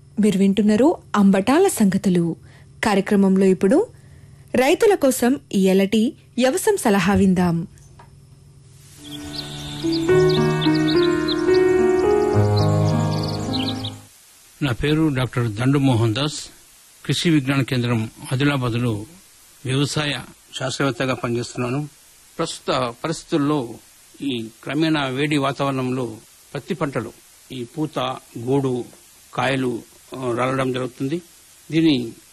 మీరు వింటున్నారు అంబటాల సంగతులు కార్యక్రమంలో ఇప్పుడు రైతుల కోసం ఈ ఎలటి వ్యవసం సలహా విందాం నా పేరు డాక్టర్ దండు మోహన్ దాస్ కృషి విజ్ఞాన కేంద్రం ఆదిలాబాద్లో వ్యవసాయ శాస్త్రవేత్తగా పనిచేస్తున్నాను ప్రస్తుత పరిస్థితుల్లో ఈ క్రమేణా వేడి వాతావరణంలో పత్తి పంటలు ఈ పూత గూడు కాయలు ఆ, రాలడం జరుగుతుంది దీని